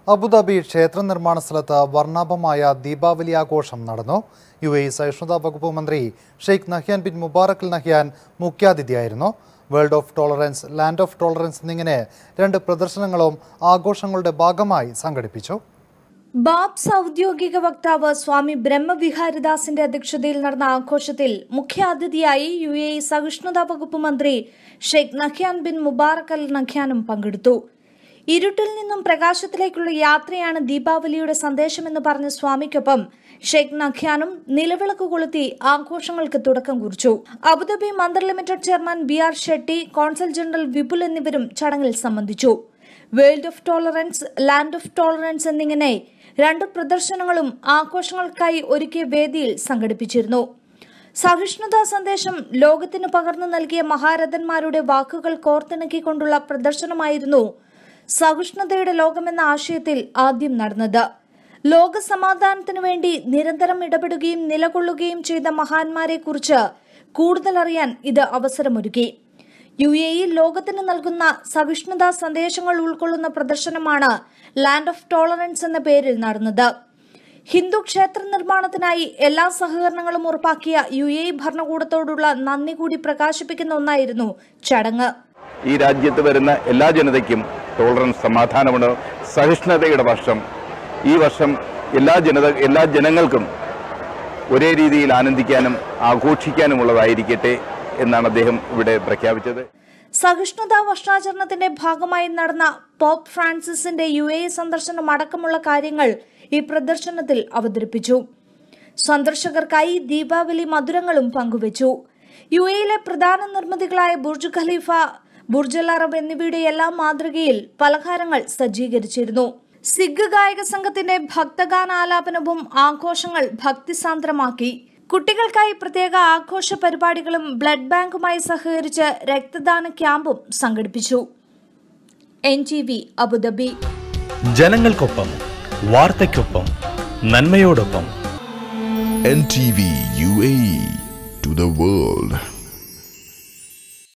Abu Dhabi ക്ഷേത്ര നിർമ്മാണ സ്ഥലത്ത് വർണ്ണാഭമായ ദീപാവലി ആഘോഷം നടന്നു യു എ സഹിഷ്ണുതാ വകുപ്പ് മന്ത്രി Sheikh Nahyan bin Mubarak Nahyan മുഖ്യാതിഥിയായിരുന്നു world of tolerance land of tolerance എന്നിങ്ങനെ രണ്ട് പ്രദർശനങ്ങളും ആഘോഷങ്ങളുടെ ഭാഗമായി സംഘടിപ്പിച്ചു ബാബ്സ് ഔദ്യോഗിക വക്താവ് സ്വാമി ബ്രഹ്മവിഹാരിദാസിന്റെ അധ്യക്ഷതയിൽ നടന്ന ആഘോഷത്തിൽ മുഖ്യാതിഥിയായി യു എ സഹിഷ്ണുതാ വകുപ്പ് മന്ത്രി ഷെയ്ഖ് നഖ്യാൻ ബിൻ മുബാറക് അൽ നഖ്യാനും പങ്കെടുത്തു ഇരുട്ടിൽ നിന്നും പ്രകാശത്തിലേക്കുള്ള യാത്രയാണ് ദീപാവലിയുടെ സന്ദേശമെന്ന് പറഞ്ഞ സ്വാമിക്കൊപ്പം ഷെയ്ഖ് നഖ്യാനും നിലവിളക്ക് കൊളുത്തി ആഘോഷങ്ങൾക്ക് തുടക്കം കുറിച്ചു അബുദാബി മന്ദർ limited chairman B R Shetty consul general Vipul എന്നിവരും ചടങ്ങിൽ സംബന്ധിച്ചു world of tolerance land of tolerance എന്നിങ്ങനെ രണ്ട് പ്രദർശനങ്ങളും ആഘോഷങ്ങൾക്കായി ഒരുക്കിയ വേദിയിൽ സംഘടിപ്പിച്ചിരുന്നു സഹിഷ്ണുതാ സന്ദേശം ലോകത്തിന് പകർന്നു നൽകിയ മഹാരഥന്മാരുടെ വാക്കുകൾ കോർത്തിണക്കിക്കൊണ്ടുള്ള പ്രദർശനമായിരുന്നു സഹിഷ്ണുതയുടെ ലോകമെന്ന ആശയത്തിൽ ആദ്യം നടന്നത് ലോക സമാധാനത്തിനു വേണ്ടി നിരന്തരം ഇടപെടുകയും നിലകൊള്ളുകയും ചെയ്ത മഹാന്മാരെ കുറിച്ച് കൂടുതൽ അറിയാൻ ഇത് അവസരമൊരുക്കി യു എ ഇ ലോകത്തിന് നൽകുന്ന സഹിഷ്ണുതാ സന്ദേശങ്ങൾ ഉൾക്കൊള്ളുന്ന പ്രദർശനമാണ് ലാൻഡ് ഓഫ് ടോളറൻസ് എന്ന പേരിൽ നടന്നത് ഹിന്ദു ക്ഷേത്ര നിർമ്മാണത്തിനായി എല്ലാ സഹകരണങ്ങളും ഉറപ്പാക്കിയ യു എ ഇ ഭരണകൂടത്തോടുള്ള നന്ദി കൂടി പ്രകാശിപ്പിക്കുന്ന ഒന്നായിരുന്നു ചടങ്ങ് ഈ രാജ്യത്ത് വരുന്ന എല്ലാ ജനതയ്ക്കും ടോളറൻസ് സമാധാനമുണ്ട് സഹിഷ്ണുതയുടെ വർഷം ഈ വർഷം എല്ലാ ജനത എല്ലാ ജനങ്ങൾക്കും ഒരേ രീതിയിൽ ആനന്ദിക്കാനും ആഘോഷിക്കാനുമുള്ളതായിരിക്കട്ടെ എന്നാണ് അദ്ദേഹം ഇവിടെ പ്രഖ്യാപിച്ചത് സഹിഷ്ണുതാ വർഷാചരണത്തിന്റെ ഭാഗമായി നടന്ന പോപ്പ് ഫ്രാൻസിസിന്റെ യു എ സന്ദർശനം അടക്കമുള്ള കാര്യങ്ങൾ ഈ പ്രദർശനത്തിൽ അവതരിപ്പിച്ചു സന്ദർശകർക്കായി ദീപാവലി മധുരങ്ങളും പങ്കുവച്ചു യു എയിലെ പ്രധാന നിർമ്മിതികളായ Burj Khalifa Burj Al Arab എന്നിവയുടെ എല്ലാം മാതൃകയിൽ പലഹാരങ്ങൾ സജ്ജീകരിച്ചിരുന്നു സിഖ് ഗായക സംഘത്തിന്റെ ഭക്തഗാനാലാപനവും ആഘോഷങ്ങൾ ഭക്തിസാന്ദ്രമാക്കി കുട്ടികൾക്കായി പ്രത്യേക ആഘോഷ പരിപാടികളും ബ്ലഡ് ബാങ്കുമായി സഹകരിച്ച് രക്തദാന ക്യാമ്പും സംഘടിപ്പിച്ചു എൻ ടി വി അബുദാബി ജനങ്ങൾക്കൊപ്പം വാർത്തയ്ക്കൊപ്പം നന്മയോടൊപ്പം NTV UAE to the world.